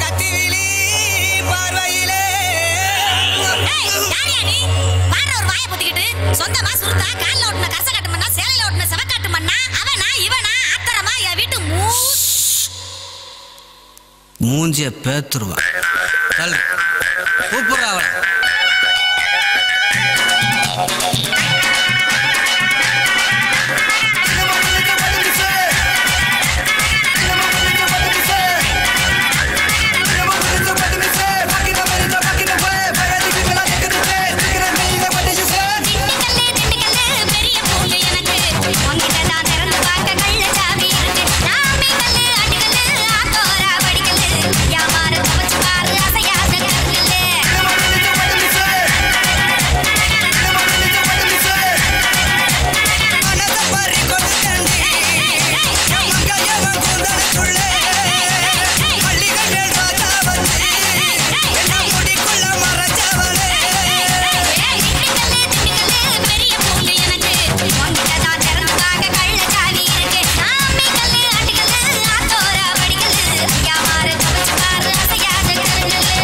கத்திவிழி பார்வையிலே ஏய், யாரியா நீ? பாடுற ஒரு வாயை பொத்திக்கிட்டு, சொந்தமா சுருத்தா, கால்ல ஒட்டுன கரசக்காட்டு மண்ணா, சேலையில ஒட்டுன செவக்காட்டு மண்ணா, அவனா, இவனா, ஆத்திரமா, என் வீட்டு மூ- மூஞ்சிய பேத்துருவான் தள்ளு கூப்பிடுற அவளை திண்டுக்கல்லு, திண்டுக்கல்லு, பெரிய பூண்டு எனக்கு. உன்கிட்ட தான் திறந்து பார்க்க கள்ளச்சாவி இருக்கு. சாமி கல்லு, அடிக்கல்லு, ஆத்தோரா வடிக்கல்லு. வியாபார துவச்சு பாரு, அசையாத கருங்கல்லு. ஏய், திண்டுக்கல்லு, திண்டுக்கல்லு, பெரிய பூண்டு எனக்கு. உன்கிட்ட தான் திறந்து பார்க்க கள்ளச்சாவி இருக்கு. சாமி கல்லு, அடிக்கல்லு, ஆத்தோரா வடிக்கல்லு. வியாபார துவச்சு பாரு, அசையாத கருங்கல்லு.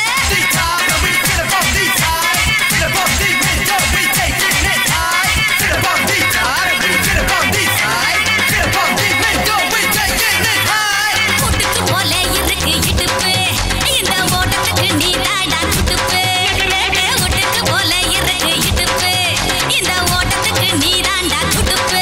கூட்டுக்கு போல இருக்கு இடுப்பு இந்த ஓட்டத்துக்கு நீ தாடா குடுப்பு கூட்டுக்கு போல இருக்கு இடுப்பு இந்த ஓட்டத்துக்கு நீ தாண்டா குடுப்பு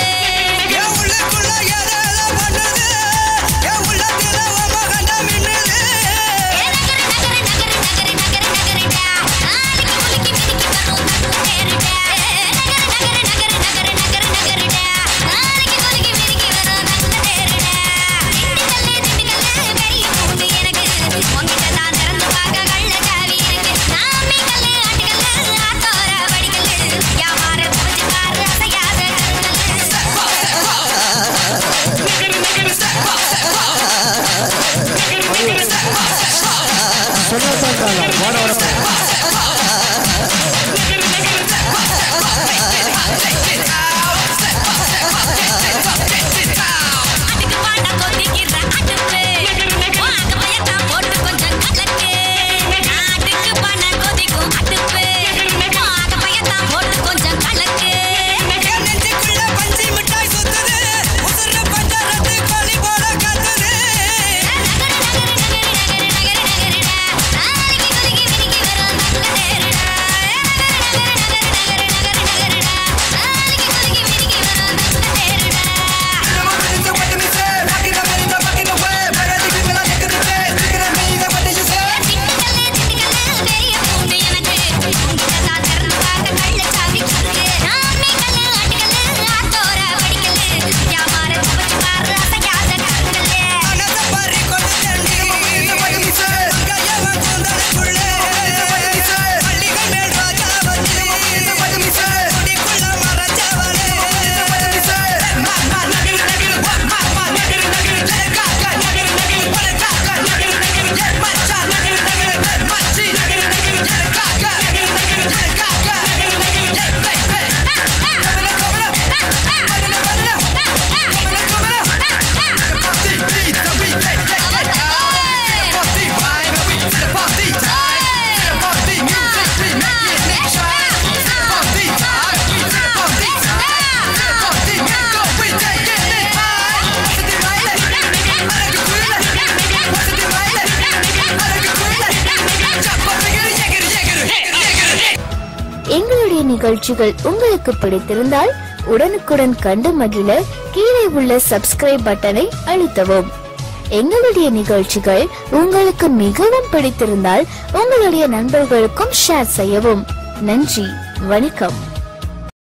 நகரு நகரு நகரு நகரு நகரு நகருடா நாளைக்கு குலுக்கி மிதிக்கி வரும் தப்பு தேருடா நகரு நகரு நகரு நகரு நகரு நகருடா நாளைக்கு குலுக்கி மிதிக்கி வரும் தப்பு தேருடா திண்டுக்கல்லு திண்டுக்கல்லு பெரிய பூண்டு எனக்கு உன்கிட்ட தான் திறந்து பார்க்க கள்ளச்சாவி இருக்கு சாமி கல்லு ஆட்டுக்கல்லு ஆத்தோர வடிக்கல்லு வியாபார துவச்சு பாரு அசையாத கருங்கல்லு அதுக்கு பாண்டா கொதிக்கிற அடுப்பு வாங்க பயத்தான் போட்டு கொஞ்சம் கலக்கு நாட்டுக்கு பாண்டா கொதிக்கும் அடுப்பு வாங்க பயத்தான் போட்டு கொஞ்சம் கலக்கு நகரு நகரு நகரு நகரு நகரு நகருடா நாளைக்கு கொதிக்கி மிதிக்கி வரும் நல்ல நேருடா நகரு நகரு நகரு நகரு நகரு நகருடா நாளைக்கு கொதிக்கி மிதிக்கி வரும் நல்ல நேருடா திண்டுக்கல்லு திண்டுக்கல்லு பெரிய பூண்டு எனக்கு உன்கிட்ட தான் திறந்து பார்க்க கள்ளச்சாவி இருக்கு சாமி கல்லு ஆட்டுக்கல்லு ஆத்தோர வடிக்கல்லு வியாபார துவச்சு பாரு அசையாத கருங்கல்லு எங்களுடைய நிகழ்ச்சிகள் உங்களுக்கு பிடித்திருந்தால் உடனுக்குடன் கண்டு மகிழ கீழே உள்ள சப்ஸ்கிரைப் பட்டனை அழுத்தவும் எங்களுடைய நிகழ்ச்சிகள் உங்களுக்கு மிகவும் பிடித்திருந்தால் உங்களுடைய நண்பர்களுக்கும் ஷேர் செய்யவும் நன்றி வணக்கம்